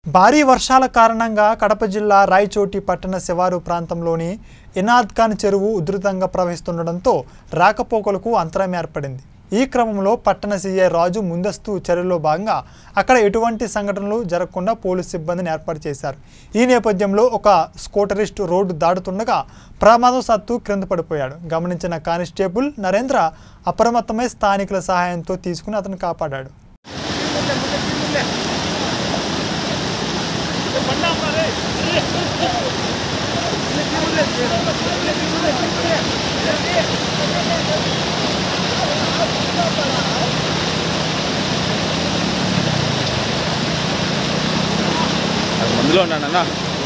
భారీ వర్షాల కారణంగా కడప జిల్లా రాయచోటి పట్టణ శివారు ప్రాంతంలోని ఇనాద్ ఖాన్ చెరువు ఉధృతంగా ప్రవహిస్తుండటంతో రాకపోకలకు అంతరం ఏర్పడింది ఈ క్రమంలో పట్టణ సీఐ రాజు ముందస్తు చర్యల్లో భాగంగా అక్కడ ఎటువంటి సంఘటనలు జరగకుండా పోలీసు సిబ్బందిని ఏర్పాటు చేశారు ఈ నేపథ్యంలో ఒక స్కూటరిస్ట్ రోడ్డు దాటుతుండగా ప్రమాదవశాత్తు క్రింద పడిపోయాడు గమనించిన కానిస్టేబుల్ నరేంద్ర అప్రమత్తమై స్థానికుల సహాయంతో తీసుకుని అతను కాపాడాడు అది మందులో ఉన్నానన్నా